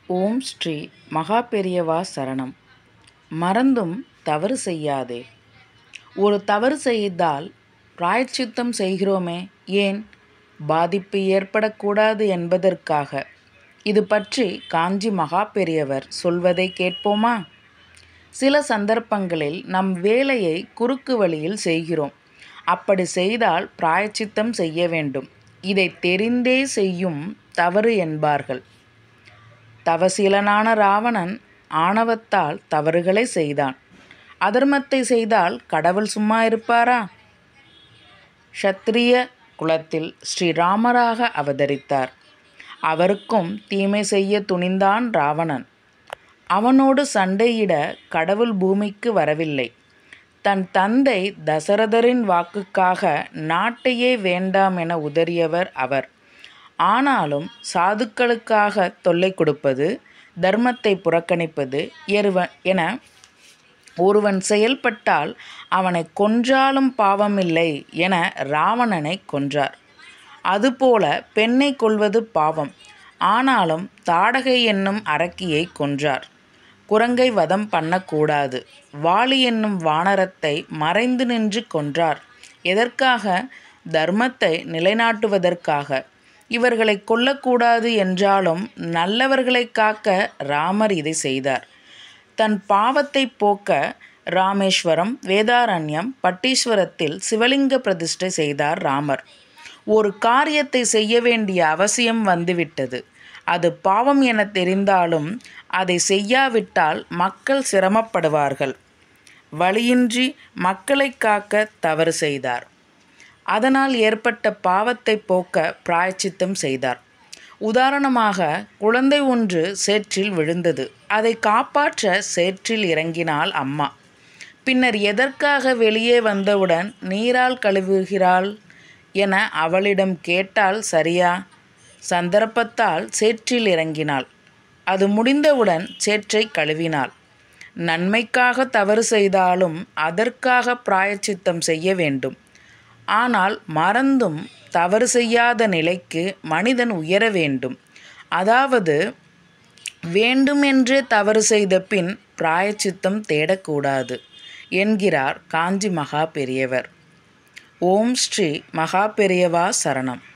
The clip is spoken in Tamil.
ஓம் ஸ்ரீ மகா பெரியவா சரணம் மறந்தும் தவறு செய்யாதே ஒரு தவறு செய்தால் பிராயச்சித்தம் செய்கிறோமே ஏன் பாதிப்பு ஏற்படக்கூடாது என்பதற்காக இது பற்றி காஞ்சி மகா பெரியவர் சொல்வதை கேட்போமா சில சந்தர்ப்பங்களில் நம் வேலையை குறுக்கு வழியில் செய்கிறோம் அப்படி செய்தால் பிராயச்சித்தம் செய்ய வேண்டும் இதை தெரிந்தே செய்யும் தவறு என்பார்கள் தவசீலனான ராவணன் ஆணவத்தால் தவறுகளை செய்தான் அதர்மத்தை செய்தால் கடவுள் சும்மா இருப்பாரா ஷத்திரிய குலத்தில் ஸ்ரீராமராக அவதரித்தார் அவருக்கும் தீமை செய்ய துணிந்தான் ராவணன் அவனோடு சண்டையிட கடவுள் பூமிக்கு வரவில்லை தன் தந்தை தசரதரின் வாக்குக்காக நாட்டையே வேண்டாம் என உதறியவர் அவர் ஆனாலும் சாதுக்களுக்காக தொல்லை கொடுப்பது தர்மத்தை புறக்கணிப்பது எருவ என ஒருவன் செயல்பட்டால் அவனை கொன்றாலும் பாவமில்லை என ராவணனை கொன்றார் அதுபோல பெண்ணை கொல்வது பாவம் ஆனாலும் தாடகை என்னும் அரக்கியை கொன்றார் குரங்கை வதம் பண்ணக்கூடாது வாலி என்னும் வானரத்தை மறைந்து நின்று கொன்றார் எதற்காக தர்மத்தை நிலைநாட்டுவதற்காக இவர்களை கொல்லக்கூடாது என்றாலும் நல்லவர்களை காக்க ராமர் இதை செய்தார் தன் பாவத்தை போக்க ராமேஸ்வரம் வேதாரண்யம் பட்டீஸ்வரத்தில் சிவலிங்க பிரதிஷ்டை செய்தார் ராமர் ஒரு காரியத்தை செய்ய வேண்டிய அவசியம் வந்துவிட்டது அது பாவம் என தெரிந்தாலும் அதை செய்யாவிட்டால் மக்கள் சிரமப்படுவார்கள் வழியின்றி மக்களை காக்க தவறு செய்தார் அதனால் ஏற்பட்ட பாவத்தை போக்க பிராயச்சித்தம் செய்தார் உதாரணமாக குழந்தை ஒன்று சேற்றில் விழுந்தது அதை காப்பாற்ற சேற்றில் இறங்கினாள் அம்மா பின்னர் எதற்காக வெளியே வந்தவுடன் நீரால் கழுவுகிறாள் என அவளிடம் கேட்டால் சரியா சந்தர்ப்பத்தால் சேற்றில் இறங்கினாள் அது முடிந்தவுடன் சேற்றை கழுவினாள் நன்மைக்காக தவறு செய்தாலும் அதற்காக பிராயச்சித்தம் செய்ய வேண்டும் ஆனால் மறந்தும் தவறு செய்யாத நிலைக்கு மனிதன் உயர வேண்டும் அதாவது வேண்டுமென்றே தவறு செய்த பின் பிராயச்சித்தம் தேடக்கூடாது என்கிறார் காஞ்சி மகா பெரியவர் ஓம் ஸ்ரீ மகா பெரியவா சரணம்